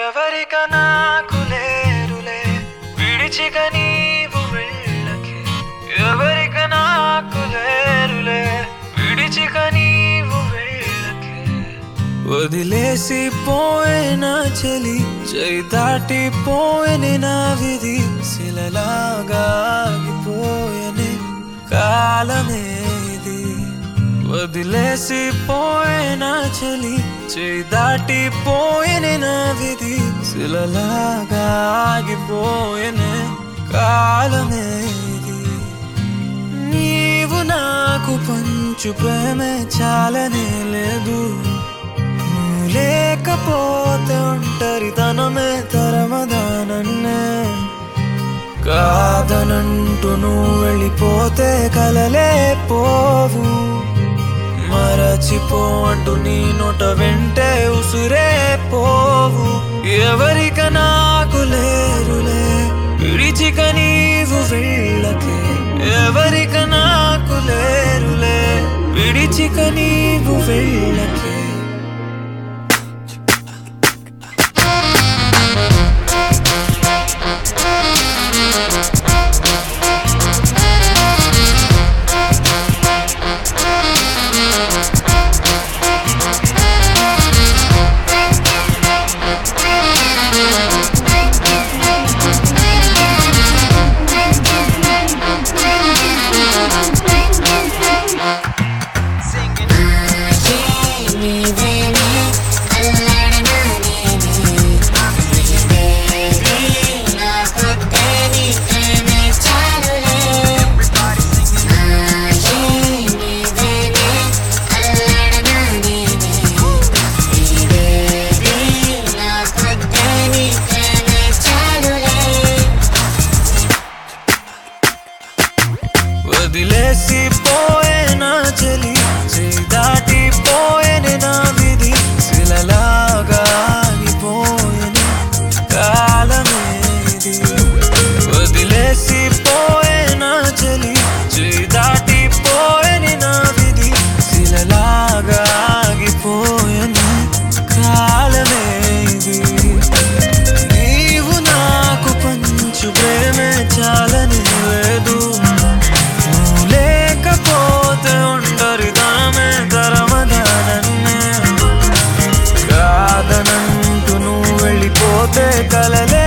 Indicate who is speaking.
Speaker 1: ఎవరిక నాకు లేరులే విడిచిక నీవు వెళ్ళకే ఎవరిక నాకు లేరులే విడిచిక నీవు వెళ్ళకే వదిలేసి పోయిన చెలి చేయి దాటి పోయిన నా విధి శిలలాగా ఆగిపోయనే కాలమే ఇది వదిలేసి పోయిన చెలి చేయి దాటి పోయిన నా విధి శిలలాగా ఆగిపోయనే కాలమే ఇది నీవు నాకు పంచు ప్రేమే చాలనే లేదు నువ్వు లేకపోతే ఒంటరితనమే తరమదానన్నే కాదనంటూ నువ్వు వెళ్ళిపోతే కలలే పోవు మరచిపో అంటూ నీ నోట వెంటే ఉసురే పోవు ఎవరిక నాకు లేరులే విడిచిక నీవు వెళ్ళకే ఎవరిక నాకు లేరులే విడిచిక నీవు వెళ్ళకే వదిలేసి పోయేన చెలి చేయి దాటి పోయేనే నా విధి శిలలాగా ఆగిపోయేనే కాలమే ఇది వదిలేసి పోయేన చెలి చేయి దాటి పోయేనే నా విధి శిలలాగా ఆగిపోయేనే కాలమే ఇది నీవు నాకు పంచు ప్రేమే చాలని లేదు నువ్వు లేకపోతే ఒంటరితనమే తరమదానన్నే కాదనంటూ నువ్వు వెళ్ళిపోతే కలలే